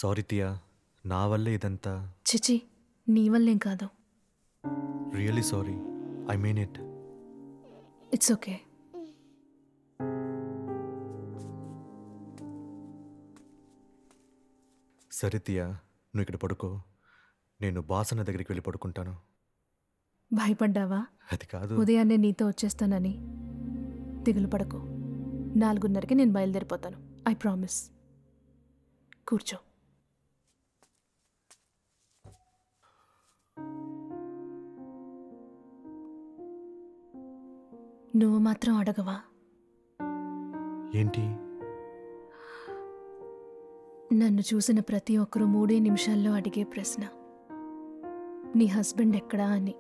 sorry తియా నా వల్లే ఇదంతా చిచి నీ వల్లేం కాదు really sorry I mean it it's okay సరే తియా నువ్వు ఇక్కడ పడుకో నేను బాసన్న దగ్గరికి వెళ్ళి పడుకుంటాను భయపడ్డావా అది కాదు ఉదయాన్నే నీతో వచ్చేస్తానని దిగులు పడకు నాలుగున్నరకి నేను బయలుదేరిపోతాను ఐ ప్రామిస్ కూర్చో నువ్వు మాత్రం అడగవా ఏంటి నన్ను చూసిన ప్రతి ఒక్కరూ మూడే నిమిషాల్లో అడిగే ప్రశ్న నీ హస్బెండ్ ఎక్కడా అని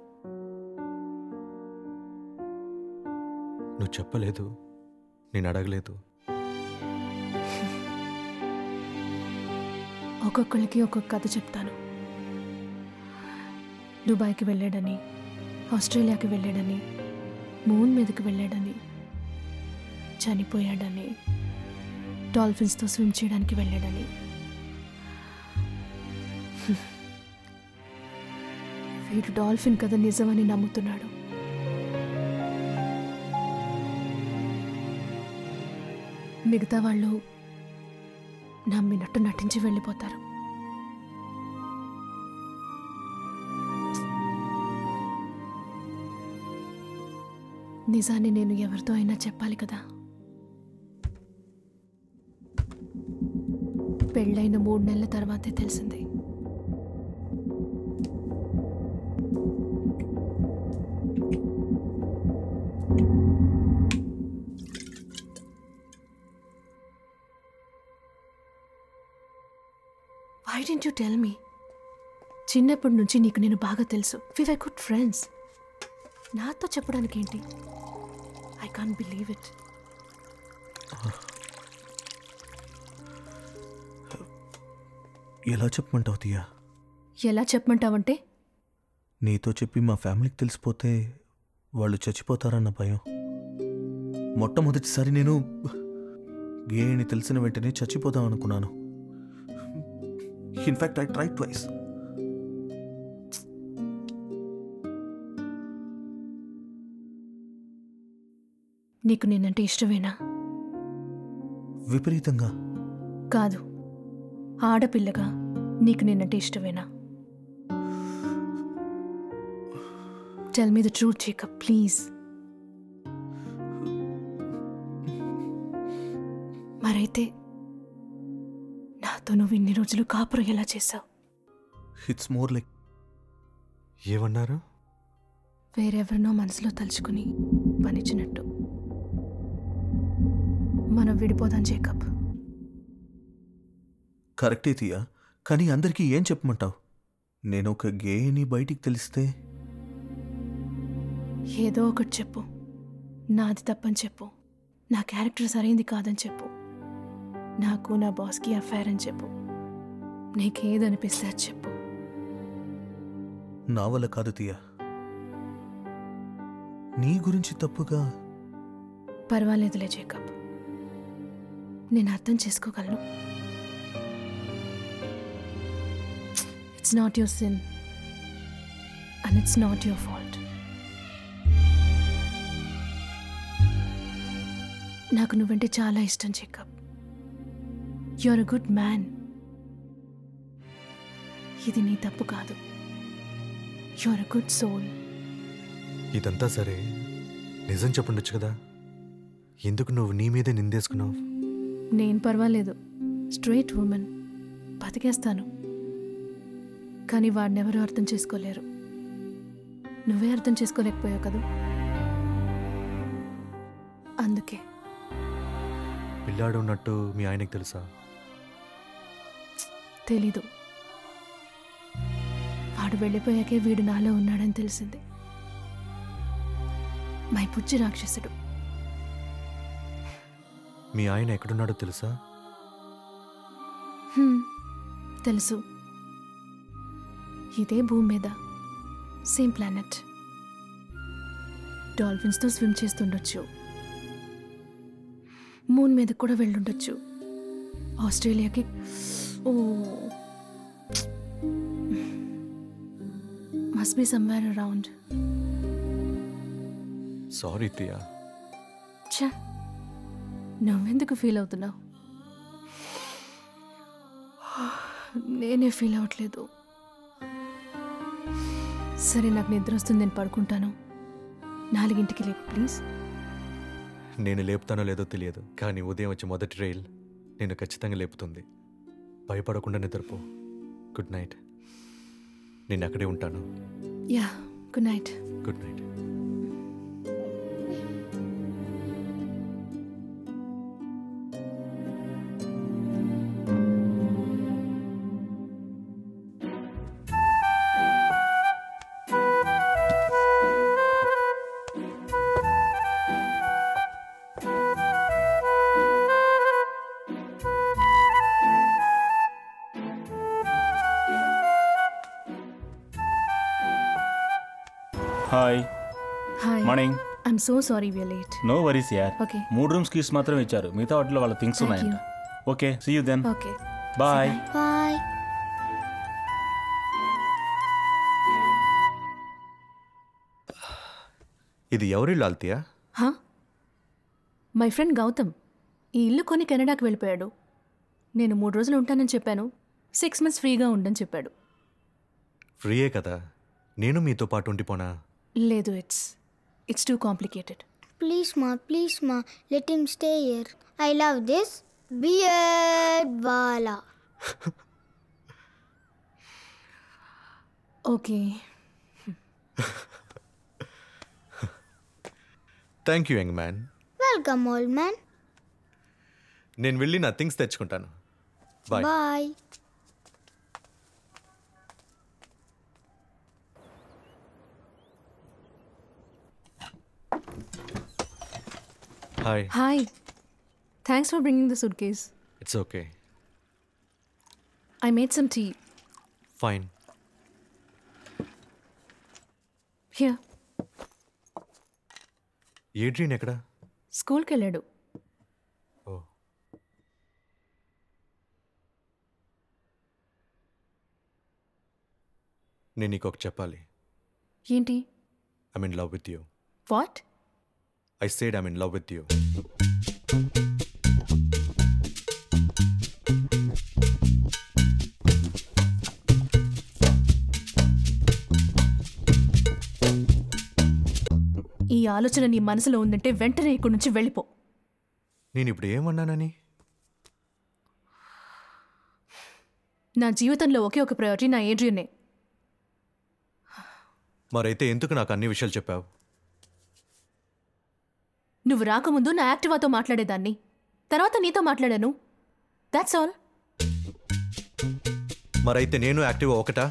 నువ్వు చెప్పలేదు నేను అడగలేదు ఒక్కొక్కరికి ఒక్కొక్క కథ చెప్తాను దుబాయ్కి వెళ్ళాడని ఆస్ట్రేలియాకి వెళ్ళాడని మూన్ మీదకి వెళ్ళాడని చనిపోయాడని డాల్ఫిన్స్తో స్విమ్ చేయడానికి వెళ్ళాడని వీడు డాల్ఫిన్ కథ నిజమని నమ్ముతున్నాడు మిగతా వాళ్ళు నమ్మినట్టు నటించి వెళ్ళిపోతారు నిజాన్ని నేను ఎవరితో అయినా చెప్పాలి కదా పెళ్ళైన మూడు నెలల తర్వాతే తెలిసింది why didn't you tell me చిన్నప్పటి నుంచి నీకు నేను బాగా తెలుసు వి వై గుడ్ ఫ్రెండ్స్ నాతో చెప్పడానికి ఏంటి ఐ కాన్ బిలీవ్ ఇట్ ఎలా చెప్పమంటావు తీయా ఎలా చెప్పమంటావంటే నీతో చెప్పి మా ఫ్యామిలీకి తెలిసిపోతే వాళ్ళు చచ్చిపోతారన్న భయం మొట్టమొదటిసారి నేను గే అని తెలిసిన వెంటనే చచ్చిపోదాం అనుకున్నాను ఇన్ఫ్యాక్ట్ ఐ ట్రై ట్వైస్ నీకు నేనంటే ఇష్టమేనా విపరీతంగా కాదు ఆడపిల్లగా నీకు నేనంటే ఇష్టమేనా టెల్ మీ ద ట్రూత్ చేకప్ ప్లీజ్ మరైతే నాతో నువ్వు ఇన్ని రోజులు కాపురం ఎలా చేశావు ఇట్స్ మోర్ లైక్ ఏమన్నారు వేరెవరినో మనసులో తలుచుకుని పనిచ్చినట్టు మనం విడిపోదాం జేకబ్ కరెక్టే తీయా కానీ అందరికీ ఏం చెప్పమంటావు నేను ఒక గే అని బయటికి తెలిస్తే ఏదో ఒకటి చెప్పు నాది తప్పని చెప్పు నా క్యారెక్టర్ సరైంది కాదని చెప్పు నాకు నా బాస్కి అఫైర్ అని చెప్పు నీకేదనిపిస్తే అది చెప్పు నా వల్ల కాదు తీయా నీ గురించి తప్పుగా పర్వాలేదులే జేకబ్ నేను అర్థం చేసుకోగలను it's not your sin and it's not your fault నాకు నువ్వంటే చాలా ఇష్టం Jacob your a good man ఇది నీ తప్పు కాదు యువర్ అ గుడ్ సోల్ ఇదంతా సరే నిజం చెప్పుండొచ్చు కదా ఎందుకు నువ్వు నీ మీదే నిందేసుకున్నావు నేను పర్వాలేదు స్ట్రైట్ ఉమెన్ బతికేస్తాను కానీ వాడినెవరూ అర్థం చేసుకోలేరు నువ్వే అర్థం చేసుకోలేకపోయావు కదూ అందుకే పిల్లాడు ఉన్నట్టు మీ ఆయనకు తెలుసా తెలీదు వాడు వెళ్ళిపోయాకే వీడు నాలో ఉన్నాడని తెలిసింది మై పుచ్చి రాక్షసుడు మీ ఆయన ఎక్కడున్నాడో తెలుసా హ్మ్, తెలుసు ఇదే భూమి మీద సేమ్ ప్లానెట్ డాల్ఫిన్స్తో స్విమ్ చేస్తుండొచ్చు మూన్ మీద కూడా వెళ్ళుండొచ్చు ఆస్ట్రేలియాకి oh must be somewhere around sorry Thea ఛా నువ్వెందుకు ఫీల్ అవుతున్నావు నేనే ఫీల్ అవ్వట్లేదు సరే నాకు నిద్ర వస్తుంది నేను పడుకుంటాను నాలుగింటికి లేపు ప్లీజ్ నేను లేపుతానో లేదో తెలియదు కానీ ఉదయం వచ్చే మొదటి రైల్ నేను ఖచ్చితంగా లేపుతుంది భయపడకుండా నిద్రపో గుడ్ నైట్ నేను అక్కడే ఉంటాను yeah good night good night hi hi morning I'm so sorry we're late no worries యార్ ఓకే మూడు రూమ్స్ కీస్ మాత్రం ఇచ్చారు మిగతా వాటిలో వాళ్ళ థింగ్స్ Thank ఉన్నాయంట okay see you then okay bye bye ఇది ఎవరిల్లు ఆల్తియా హా మై ఫ్రెండ్ గౌతమ్ ఈ ఇల్లు కొని కెనడాకి వెళ్ళిపోయాడు నేను మూడు రోజులు ఉంటానని చెప్పాను సిక్స్ మంత్స్ ఫ్రీగా ఉండని చెప్పాడు ఫ్రీయే కదా నేను మీతో పాటు ఉండిపోనా లేదు it's it's too complicated please మా ప్లీజ్ మా let him stay here I love this beard వాలా okay thank you young man welcome old man నేను వెళ్ళి నా థింగ్స్ తెచ్చుకుంటాను bye bye hi hi thanks for bringing the suitcase it's okay I made some tea fine here Adrian ఎక్కడ స్కూల్కి వెళ్ళాడు oh నేను నీకు ఒక చెప్పాలి ఏంటి I'm in love with you what I said I'm in love with you ఈ ఆలోచన నీ మనసులో ఉందంటే వెంటనే ఇక్కడి నుంచి వెళ్ళిపో నేను ఇప్పుడు ఏమన్నానని నా జీవితంలో ఒకే ఒక ప్రయారిటీ నా ఏడ్రియనే మరైతే ఎందుకు నాకు అన్ని విషయాలు చెప్పావు నువ్వు రాకముందు నా యాక్టివాతో మాట్లాడేదాన్ని తర్వాత నీతో మాట్లాడాను దాట్స్ ఆల్ మరైతే నేను యాక్టివ్ ఒకటా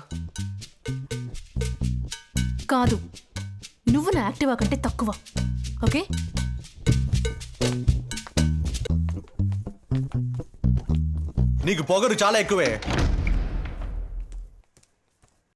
కాదు నువ్వు నా యాక్టివా కంటే తక్కువ ఓకే నీకు పొగరు చాలా ఎక్కువే